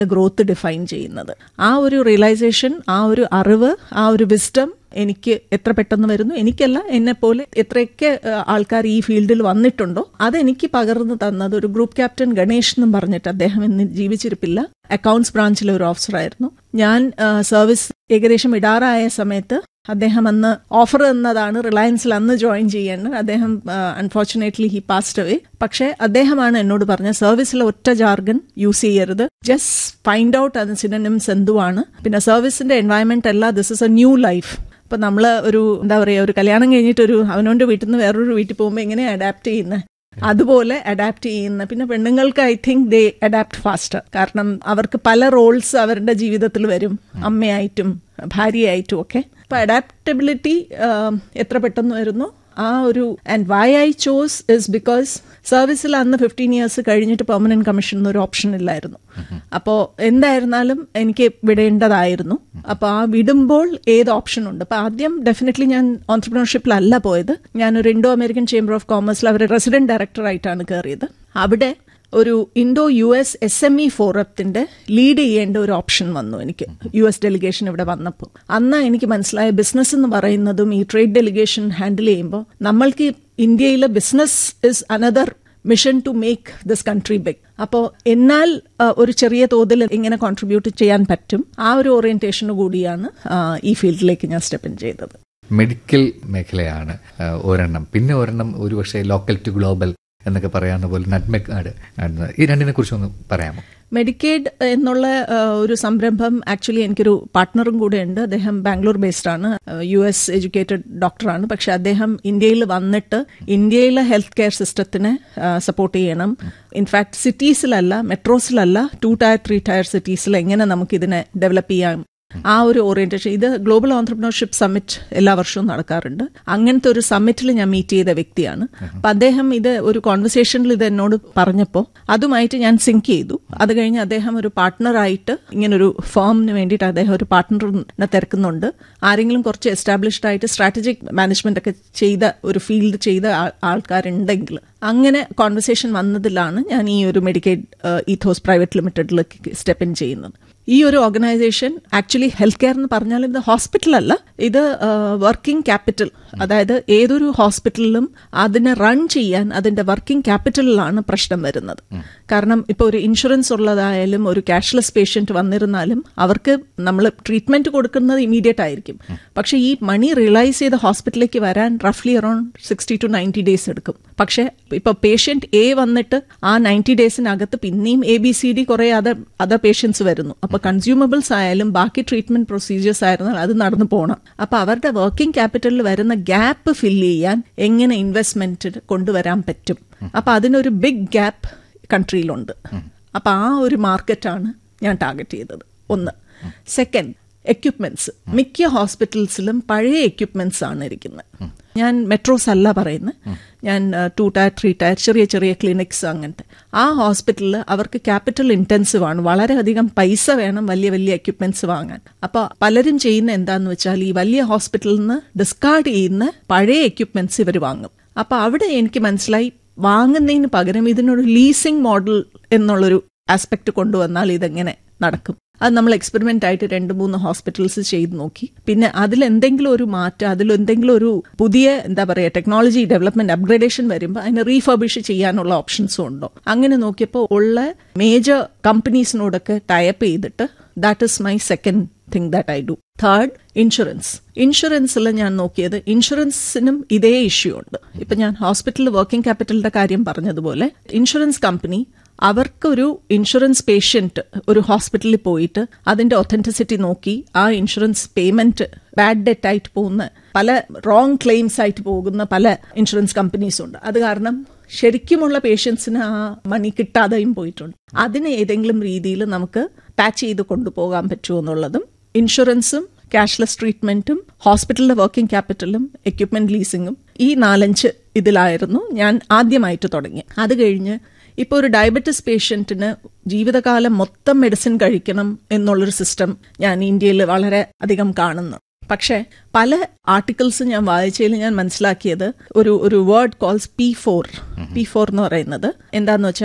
growth define ചെയ്യുന്നത് ആ ഒരു റിയലൈസേഷൻ ആ ഒരു അറിവ് ആ ഒരു വിസ്ഡം എനിക്ക് എത്ര പെട്ടെന്ന് വരുന്നു എനിക്കല്ല എന്നെ പോലെ എത്രയൊക്കെ ആൾക്കാർ ഈ ഫീൽഡിൽ വന്നിട്ടുണ്ടോ അതെനിക്ക് പകർന്നു തന്നത് ഒരു ഗ്രൂപ്പ് ക്യാപ്റ്റൻ ഗണേഷ് എന്നും പറഞ്ഞിട്ട് അദ്ദേഹം ഇന്ന് ജീവിച്ചിരിപ്പില്ല അക്കൗണ്ട്സ് ബ്രാഞ്ചിലെ ഒരു ഓഫീസറായിരുന്നു ഞാൻ സർവീസ് ഏകദേശം ഇടാറായ സമയത്ത് അദ്ദേഹം അന്ന് ഓഫർ തന്നതാണ് റിലയൻസിൽ അന്ന് ജോയിൻ ചെയ്യേണ്ടത് അദ്ദേഹം അൺഫോർച്ചുനേറ്റ്ലി ഹി പാസ്റ്റ് അവേ പക്ഷേ അദ്ദേഹമാണ് എന്നോട് പറഞ്ഞ സർവീസിലെ ഒറ്റ ജാർഗൻ യൂസ് ചെയ്യരുത് ജസ്റ്റ് ഫൈൻഡ് ഔട്ട് അത് സിനനിംസ് എന്തുവാണ് പിന്നെ സർവീസിന്റെ എൻവയൺമെന്റ് അല്ല this is a new life ഇപ്പൊ നമ്മൾ ഒരു എന്താ പറയുക ഒരു കല്യാണം കഴിഞ്ഞിട്ട് ഒരു അവനോന്റെ വീട്ടിൽ നിന്ന് വേറൊരു വീട്ടിൽ പോകുമ്പോൾ എങ്ങനെ അഡാപ്റ്റ് ചെയ്യുന്നത് അതുപോലെ അഡാപ്റ്റ് ചെയ്യുന്ന പിന്നെ പെണ്ണുങ്ങൾക്ക് I think they adapt faster കാരണം അവർക്ക് പല റോൾസ് അവരുടെ ജീവിതത്തിൽ വരും അമ്മയായിട്ടും ഭാര്യയായിട്ടും ഒക്കെ അപ്പൊ അഡാപ്റ്റബിലിറ്റി എത്ര പെട്ടെന്ന് വരുന്നു ആ ഒരു and why I chose is because സർവീസിൽ അന്ന് ഫിഫ്റ്റീൻ ഇയേഴ്സ് കഴിഞ്ഞിട്ട് പെർമനന്റ് കമ്മീഷൻ എന്നൊരു ഓപ്ഷൻ ഇല്ലായിരുന്നു അപ്പോൾ എന്തായിരുന്നാലും എനിക്ക് വിടേണ്ടതായിരുന്നു അപ്പോൾ ആ വിടുമ്പോൾ ഏത് ഓപ്ഷൻ ഉണ്ട് അപ്പോൾ ആദ്യം ഡെഫിനറ്റ്ലി ഞാൻ ഓൺടർപ്രണർഷിപ്പിലല്ല പോയത് ഞാനൊരു ഇൻഡോ അമേരിക്കൻ ചേംബർ ഓഫ് കോമേഴ്സിൽ അവർ റെസിഡന്റ് ഡയറക്ടറായിട്ടാണ് കയറിയത് അവിടെ ഒരു Indo U S S M E ഫോറത്തിന്റെ ലീഡ് ചെയ്യേണ്ട ഒരു ഓപ്ഷൻ വന്നു എനിക്ക് യു എസ് ഡെലിഗേഷൻ ഇവിടെ വന്നപ്പോൾ അന്ന് എനിക്ക് മനസ്സിലായ ബിസിനസ് എന്ന് പറയുന്നതും ഈ ട്രേഡ് ഡെലിഗേഷൻ ഹാൻഡിൽ ചെയ്യുമ്പോൾ നമ്മൾക്ക് ഇന്ത്യയിലെ business is another mission to make this country big അപ്പോൾ എന്നാൽ ഒരു ചെറിയ തോതിൽ ഇങ്ങനെ കോൺട്രിബ്യൂട്ട് ചെയ്യാൻ പറ്റും ആ ഒരു ഓറിയന്റേഷന് കൂടിയാണ് ഈ ഫീൽഡിലേക്ക് ഞാൻ സ്റ്റെപ്പ് ഇൻ ചെയ്തത് മെഡിക്കൽ മേഖലയാണ് ഒരെണ്ണം പിന്നെ ഒരെണ്ണം ഒരുപക്ഷെ ലോക്കൽ ടു ഗ്ലോബൽ എന്നൊക്കെ പറയാവുന്ന പോലെ നട്മെക് ആഡ് ഈ രണ്ടിനെ കുറിച്ച് ഒന്ന് പറയാമോ മെഡിക്കേഡ് എന്നുള്ള ഒരു സംരംഭം ആക്ച്വലി എനിക്കൊരു പാർട്ട്ണറും കൂടെ ഉണ്ട് അദ്ദേഹം ബാംഗ്ലൂർ ബേസ്ഡ് ആണ് യു എസ് എഡ്യൂക്കേറ്റഡ് ഡോക്ടറാണ് പക്ഷെ അദ്ദേഹം ഇന്ത്യയിൽ വന്നിട്ട് ഇന്ത്യയിലെ ഹെൽത്ത് കെയർ സിസ്റ്റത്തിനെ സപ്പോർട്ട് ചെയ്യണം ഇൻഫാക്ട് സിറ്റീസിലല്ല മെട്രോസിലല്ല ടു ടയർ ത്രീ ടയർ സിറ്റീസിൽ എങ്ങനെ നമുക്ക് ഇതിനെ ഡെവലപ്പ് ചെയ്യാം ആ ഒരു ഓറിയന്റേഷൻ ഇത് ഗ്ലോബൽ ഓൺടർപ്രണർഷിപ്പ് സമ്മിറ്റ് എല്ലാ വർഷവും നടക്കാറുണ്ട് അങ്ങനത്തെ ഒരു സമ്മിറ്റിൽ ഞാൻ മീറ്റ് ചെയ്ത വ്യക്തിയാണ് അപ്പൊ അദ്ദേഹം ഇത് ഒരു കോൺവെർസേഷനിൽ ഇത് എന്നോട് പറഞ്ഞപ്പോൾ അതുമായിട്ട് ഞാൻ സിങ്ക് ചെയ്തു അത് കഴിഞ്ഞ് അദ്ദേഹം ഒരു പാർട്ട്ണറായിട്ട് ഇങ്ങനൊരു ഫേമിന് വേണ്ടിയിട്ട് അദ്ദേഹം ഒരു പാർട്ട്ണറിനെ തിരക്കുന്നുണ്ട് ആരെങ്കിലും കുറച്ച് എസ്റ്റാബ്ലിഷ്ഡ് ആയിട്ട് സ്ട്രാറ്റജിക് മാനേജ്മെന്റ് ഒക്കെ ചെയ്ത ഒരു ഫീൽഡ് ചെയ്ത ആൾക്കാരുണ്ടെങ്കിൽ അങ്ങനെ കോൺവെർസേഷൻ വന്നതിലാണ് ഞാൻ ഈ ഒരു മെഡിക്കേഡ് ഈഥോസ് പ്രൈവറ്റ് ലിമിറ്റഡിലേക്ക് സ്റ്റെപ്പ് ഇൻ ചെയ്യുന്നത് ഈ ഒരു ഓർഗനൈസേഷൻ ആക്ച്വലി ഹെൽത്ത് കെയർ എന്ന് പറഞ്ഞാൽ ഇത് ഹോസ്പിറ്റൽ അല്ല ഇത് വർക്കിംഗ് ക്യാപിറ്റൽ അതായത് ഏതൊരു ഹോസ്പിറ്റലിലും അതിനെ റൺ ചെയ്യാൻ അതിന്റെ വർക്കിംഗ് ക്യാപിറ്റലിലാണ് പ്രശ്നം വരുന്നത് കാരണം ഇപ്പോൾ ഒരു ഇൻഷുറൻസ് ഉള്ളതായാലും ഒരു ക്യാഷ്ലെസ് പേഷ്യന്റ് വന്നിരുന്നാലും അവർക്ക് നമ്മൾ ട്രീറ്റ്മെന്റ് കൊടുക്കുന്നത് ഇമീഡിയറ്റ് ആയിരിക്കും പക്ഷെ ഈ മണി റിയലൈസ് ചെയ്ത ഹോസ്പിറ്റലിലേക്ക് വരാൻ റഫ്ലി around sixty to ninety days എടുക്കും പക്ഷെ ഇപ്പൊ പേഷ്യന്റ് എ വന്നിട്ട് ആ നയൻറ്റി ഡേയ്സിനകത്ത് പിന്നെയും എ ബി സി ഡി കുറെ അതർ അതർ പേഷ്യൻസ് വരുന്നു അപ്പൊ കൺസ്യൂമബിൾസ് ആയാലും ബാക്കി ട്രീറ്റ്മെന്റ് പ്രൊസീജിയേഴ്സ് ആയിരുന്നാൽ അത് നടന്നു പോകണം അപ്പൊ അവരുടെ വർക്കിംഗ് ക്യാപിറ്റലിൽ വരുന്ന ഗ്യാപ്പ് ഫില്ല് ചെയ്യാൻ എങ്ങനെ ഇൻവെസ്റ്റ്മെന്റ് കൊണ്ടുവരാൻ പറ്റും അപ്പൊ അതിനൊരു ബിഗ് ഗ്യാപ്പ് കൺട്രിയിലുണ്ട് അപ്പൊ ആ ഒരു മാർക്കറ്റാണ് ഞാൻ ടാർഗറ്റ് ചെയ്തത് ഒന്ന് സെക്കൻഡ് എക്യുപ്മെന്റ്സ് മിക്ക ഹോസ്പിറ്റൽസിലും പഴയ എക്യുപ്മെന്റ്സ് ആണ് ഇരിക്കുന്നത് ഞാൻ മെട്രോസ് അല്ല പറയുന്നത് ഞാൻ ടു ടയർ ത്രീ ടയർ ചെറിയ ചെറിയ ക്ലിനിക്സ് അങ്ങനത്തെ ആ ഹോസ്പിറ്റലിൽ അവർക്ക് ക്യാപിറ്റൽ ഇൻറ്റൻസീവ് ആണ് വളരെയധികം പൈസ വേണം വലിയ വലിയ എക്യുപ്മെന്റ്സ് വാങ്ങാൻ അപ്പോൾ പലരും ചെയ്യുന്ന എന്താന്ന് വെച്ചാൽ ഈ വലിയ ഹോസ്പിറ്റലിൽ നിന്ന് ഡിസ്കാർഡ് ചെയ്യുന്ന പഴയ എക്യുപ്മെന്റ്സ് ഇവർ വാങ്ങും അപ്പോൾ അവിടെ എനിക്ക് മനസ്സിലായി വാങ്ങുന്നതിന് പകരം ഇതിനൊരു ലീസിംഗ് മോഡൽ എന്നുള്ളൊരു ആസ്പെക്ട് കൊണ്ടുവന്നാൽ ഇതെങ്ങനെ നടക്കും അത് നമ്മൾ എക്സ്പെരിമെന്റ് ആയിട്ട് രണ്ട് മൂന്ന് ഹോസ്പിറ്റൽസ് ചെയ്ത് നോക്കി പിന്നെ അതിൽ എന്തെങ്കിലും ഒരു മാറ്റം അതിൽ എന്തെങ്കിലും ഒരു പുതിയ എന്താ പറയുക ടെക്നോളജി ഡെവലപ്മെന്റ് അപ്ഗ്രേഡേഷൻ വരുമ്പോൾ അതിനെ റീഫർബിഷ് ചെയ്യാനുള്ള ഓപ്ഷൻസും ഉണ്ടോ അങ്ങനെ നോക്കിയപ്പോൾ ഉള്ള മേജർ കമ്പനീസിനോടൊക്കെ ടൈപ്പ് ചെയ്തിട്ട് that is my second thing that I do third insurance ഇൻഷുറൻസിൽ ഞാൻ നോക്കിയത് ഇൻഷുറൻസിനും ഇതേ ഇഷ്യൂ ഉണ്ട് ഇപ്പൊ ഞാൻ ഹോസ്പിറ്റലിൽ വർക്കിംഗ് ക്യാപിറ്റലിന്റെ കാര്യം പറഞ്ഞതുപോലെ ഇൻഷുറൻസ് കമ്പനി അവർക്കൊരു ഇൻഷുറൻസ് പേഷ്യന്റ് ഒരു ഹോസ്പിറ്റലിൽ പോയിട്ട് അതിന്റെ ഒത്തന്റിസിറ്റി നോക്കി ആ ഇൻഷുറൻസ് പേയ്മെന്റ് ബാഡ് ഡെറ്റ് ആയിട്ട് പോകുന്ന പല റോങ് ക്ലെയിംസ് ആയിട്ട് പോകുന്ന പല ഇൻഷുറൻസ് കമ്പനീസും ഉണ്ട് അത് കാരണം ശരിക്കുമുള്ള പേഷ്യൻസിന് ആ മണി കിട്ടാതെയും പോയിട്ടുണ്ട് അതിന് ഏതെങ്കിലും രീതിയിൽ നമുക്ക് പാച്ച് ചെയ്ത് കൊണ്ടുപോകാൻ പറ്റുമോ എന്നുള്ളതും ഇൻഷുറൻസും ക്യാഷ്ലെസ് ട്രീറ്റ്മെന്റും ഹോസ്പിറ്റലിലെ വർക്കിംഗ് ക്യാപിറ്റലും എക്യുപ്മെന്റ് ലീസിംഗും ഈ നാലഞ്ച് ഇതിലായിരുന്നു ഞാൻ ആദ്യമായിട്ട് തുടങ്ങി അത് കഴിഞ്ഞ് ഇപ്പോൾ ഒരു ഡയബറ്റിസ് പേഷ്യന്റിന് ജീവിതകാലം മൊത്തം മെഡിസിൻ കഴിക്കണം എന്നുള്ളൊരു സിസ്റ്റം ഞാൻ ഇന്ത്യയിൽ വളരെ അധികം കാണുന്നു പക്ഷേ പല ആർട്ടിക്കിൾസ് ഞാൻ വായിച്ചതിൽ ഞാൻ മനസ്സിലാക്കിയത് ഒരു ഒരു word calls P four P four എന്ന് പറയുന്നത് എന്താന്ന് വെച്ചാൽ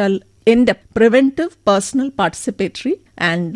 എൻ്റെ പ്രിവെന്റീവ് പേഴ്സണൽ പാർട്ടിസിപ്പേറ്ററി ആൻഡ്